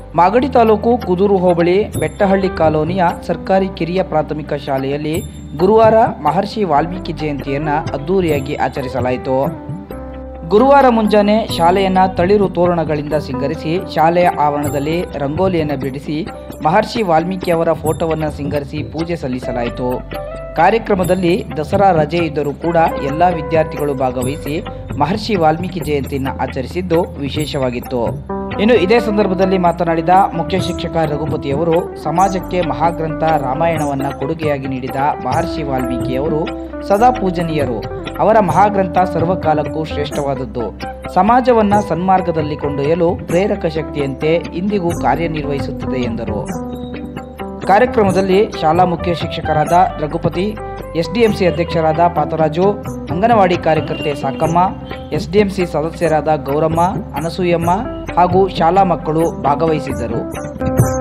ಮಾಗಡಿ ತಾಲೂಕು ಕುದೂರು ಹೋಬಳಿ ಬೆಟ್ಟಹಳ್ಳಿ ಕಾಲೋನಿಯ ಸರ್ಕಾರಿ ಕಿರಿಯ ಪ್ರಾಥಮಿಕ ಶಾಲೆಯಲ್ಲಿ ಗುರುವಾರ ಮಹರ್ಷಿ ವಾಲ್ಮೀಕಿ ಜಯಂತಿಯನ್ನು ಅದ್ದೂರಿಯಾಗಿ ಆಚರಿಸಲಾಯಿತು ಗುರುವಾರ ಮುಂಜಾನೆ ಶಾಲೆಯನ್ನ ತಳಿರು ತೋರಣಗಳಿಂದ ಸಿಂಗರಿಸಿ ಶಾಲೆಯ ಆವರಣದಲ್ಲಿ ರಂಗೋಲಿಯನ್ನು ಬಿಡಿಸಿ ಮಹರ್ಷಿ ವಾಲ್ಮೀಕಿ ಅವರ ಫೋಟೋವನ್ನು ಸಿಂಗರಿಸಿ ಪೂಜೆ ಸಲ್ಲಿಸಲಾಯಿತು ಕಾರ್ಯಕ್ರಮದಲ್ಲಿ ದಸರಾ ರಜೆ ಇದ್ದರೂ ಕೂಡ ಎಲ್ಲ ವಿದ್ಯಾರ್ಥಿಗಳು ಭಾಗವಹಿಸಿ ಮಹರ್ಷಿ ವಾಲ್ಮೀಕಿ ಜಯಂತಿಯನ್ನು ಆಚರಿಸಿದ್ದು ವಿಶೇಷವಾಗಿತ್ತು ಇನ್ನು ಇದೇ ಸಂದರ್ಭದಲ್ಲಿ ಮಾತನಾಡಿದ ಮುಖ್ಯ ಶಿಕ್ಷಕ ರಘುಪತಿಯವರು ಸಮಾಜಕ್ಕೆ ಮಹಾಗ್ರಂಥ ರಾಮಾಯಣವನ್ನ ಕೊಡುಗೆಯಾಗಿ ನೀಡಿದ ಮಹರ್ಷಿ ವಾಲ್ಮೀಕಿಯವರು ಸದಾ ಪೂಜನೀಯರು ಅವರ ಮಹಾಗ್ರಂಥ ಸರ್ವಕಾಲಕ್ಕೂ ಶ್ರೇಷ್ಠವಾದದ್ದು ಸಮಾಜವನ್ನ ಸನ್ಮಾರ್ಗದಲ್ಲಿ ಕೊಂಡೊಯ್ಯಲು ಪ್ರೇರಕ ಶಕ್ತಿಯಂತೆ ಇಂದಿಗೂ ಕಾರ್ಯನಿರ್ವಹಿಸುತ್ತದೆ ಎಂದರು ಕಾರ್ಯಕ್ರಮದಲ್ಲಿ ಶಾಲಾ ಮುಖ್ಯ ಶಿಕ್ಷಕರಾದ ರಘುಪತಿ ಎಸ್ಡಿಎಂಸಿ ಅಧ್ಯಕ್ಷರಾದ ಪಾತರಾಜು ಅಂಗನವಾಡಿ ಕಾರ್ಯಕರ್ತೆ ಸಾಕಮ್ಮ ಎಸ್ಡಿಎಂಸಿ ಸದಸ್ಯರಾದ ಗೌರಮ್ಮ ಅನಸೂಯಮ್ಮ ಹಾಗೂ ಶಾಲಾ ಮಕ್ಕಳು ಭಾಗವಹಿಸಿದ್ದರು